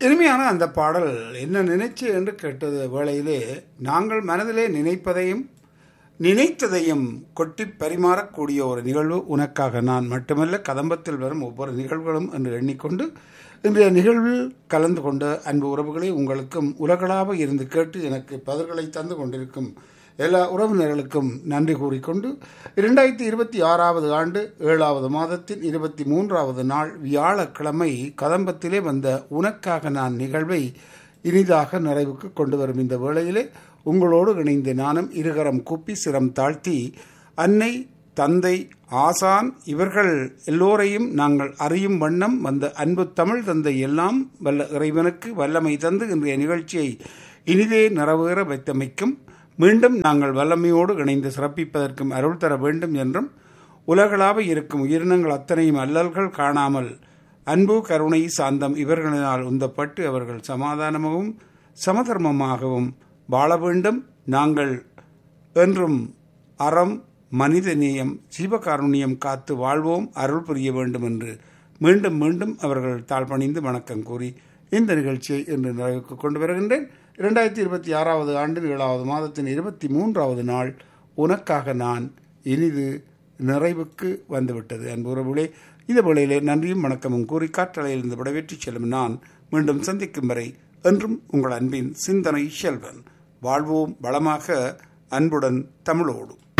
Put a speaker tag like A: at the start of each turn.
A: இனிமையான அந்த பாடல் என்ன நினைச்சு என்று கேட்டது வேளையிலே நாங்கள் மனதிலே நினைப்பதையும் நினைத்ததையும் கொட்டி பரிமாறக்கூடிய ஒரு நிகழ்வு உனக்காக நான் மட்டுமல்ல கதம்பத்தில் வரும் ஒவ்வொரு நிகழ்வுகளும் என்று எண்ணிக்கொண்டு இன்றைய நிகழ்வில் கலந்து கொண்ட அன்பு உறவுகளை உங்களுக்கும் உலகளாக இருந்து கேட்டு எனக்கு பதில்களை தந்து கொண்டிருக்கும் எல்லா உறவினர்களுக்கும் நன்றி கூறிக்கொண்டு இரண்டாயிரத்தி இருபத்தி ஆறாவது ஆண்டு ஏழாவது மாதத்தின் இருபத்தி மூன்றாவது நாள் வியாழக்கிழமை கதம்பத்திலே வந்த உனக்காக நான் நிகழ்வை இனிதாக நிறைவுக்கு கொண்டு வரும் இந்த வேளையிலே உங்களோடு இணைந்து நானும் இருகரம் குப்பி சிரம் தாழ்த்தி அன்னை தந்தை ஆசான் இவர்கள் எல்லோரையும் நாங்கள் அறியும் வண்ணம் வந்த அன்பு தமிழ் தந்தை எல்லாம் வல்ல இறைவனுக்கு வல்லமை தந்து இன்றைய நிகழ்ச்சியை இனிதே நிறைவேற வைத்தமைக்கும் மீண்டும் நாங்கள் வல்லமையோடு இணைந்து சிறப்பிப்பதற்கும் அருள் தர வேண்டும் என்றும் உலகளாக இருக்கும் உயிரினங்கள் அத்தனையும் அல்லல்கள் காணாமல் அன்பு கருணை சாந்தம் இவர்களினால் உந்தப்பட்டு அவர்கள் சமாதானமாகவும் சமதர்மமாகவும் வாழ வேண்டும் நாங்கள் என்றும் அறம் மனிதநேயம் ஜீவகாருண்யம் காத்து வாழ்வோம் அருள் புரிய வேண்டும் என்று மீண்டும் மீண்டும் அவர்கள் தாழ்பணிந்து வணக்கம் கூறி இந்த நிகழ்ச்சியை இன்று நிறைவுக்கு கொண்டு வருகின்றேன் இரண்டாயிரத்தி இருபத்தி ஆறாவது ஆண்டு ஏழாவது மாதத்தின் இருபத்தி மூன்றாவது நாள் உனக்காக நான் இனிது நிறைவுக்கு வந்துவிட்டது அன்புறவுகளே இந்த வேளையிலே நன்றியும் வணக்கமும் கூறி காற்றலையிலிருந்து விடைபெற்று செல்லும் நான் மீண்டும் சந்திக்கும் வரை என்றும் உங்கள் அன்பின் சிந்தனை செல்வன் வாழ்வோம் வளமாக அன்புடன் தமிழோடு